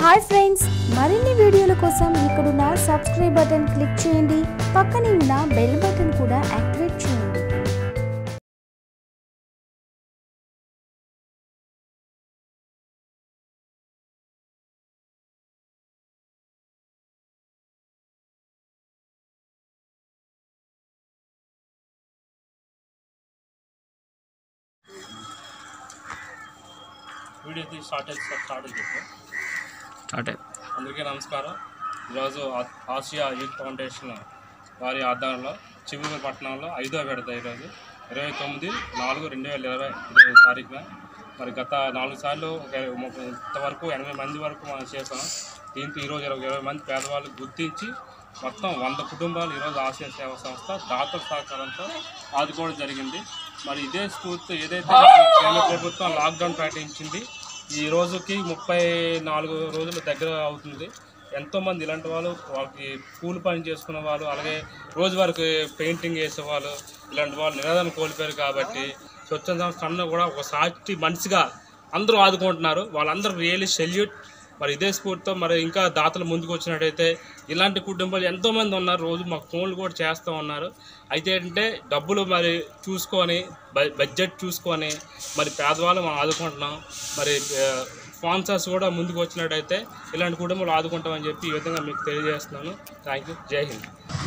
hi friends మరిన్ని వీడియోల కోసం ఇక్కడున్న సబ్స్క్రైబ్ బటన్ క్లిక్ చేయండి పక్కనే ఉన్న బెల్ బటన్ కూడా యాక్టివేట్ చేయండి వీడియో తీసి స్టార్ట్ అయితే స్టార్ట్ అయితే చెప్పు స్టార్ట్ అందరికీ నమస్కారం ఈరోజు ఆ- ఆసియా యూత్ ఫౌండేషన్ వారి ఆధ్వర్యంలో చిగురు పట్టణంలో ఐదో విడత ఈరోజు ఇరవై తొమ్మిది నాలుగు రెండు వేల ఇరవై ఇరవై తారీఖున మరి గత నాలుగు సార్లు ఒక ముప్పై ఇంతవరకు ఎనభై మంది వరకు మనం చేసాం దీంతో ఈరోజు ఇరవై ఇరవై మంది పేదవాళ్ళు గుర్తించి మొత్తం వంద కుటుంబాలు ఈరోజు ఆసియా సేవా సంస్థ దాతల సహకారంతో ఆదుకోవడం జరిగింది మరి ఇదే స్ఫూర్తి ఏదైతే కేంద్ర ప్రభుత్వం లాక్డౌన్ ప్రకటించింది ఈ రోజుకి ముప్పై నాలుగు రోజుల దగ్గర అవుతుంది ఎంతోమంది ఇలాంటి వాళ్ళు వాళ్ళకి కూలి పని చేసుకున్న వాళ్ళు అలాగే రోజువారికి పెయింటింగ్ వేసే వాళ్ళు ఇలాంటి వాళ్ళు నిరాదరణ కోల్పోయారు కాబట్టి స్వచ్ఛంద సంస్థ అన్న కూడా ఒక సాటి మనిషిగా అందరూ ఆదుకుంటున్నారు వాళ్ళందరూ రియల్లీ సెల్యూట్ మరి ఇదే స్ఫూర్తితో మరి ఇంకా దాతలు ముందుకు వచ్చినట్టయితే ఇలాంటి కుటుంబాలు ఎంతోమంది ఉన్నారు రోజు మాకు ఫోన్లు కూడా చేస్తూ ఉన్నారు అయితే ఏంటంటే డబ్బులు మరి చూసుకొని బ- బడ్జెట్ చూసుకొని మరి పేదవాళ్ళు మనం ఆదుకుంటున్నాం మరి స్పాన్సర్స్ కూడా ముందుకు వచ్చినట్టయితే ఇలాంటి కుటుంబాలు ఆదుకుంటామని చెప్పి ఈ విధంగా మీకు తెలియజేస్తున్నాను థ్యాంక్ యూ జై హింద్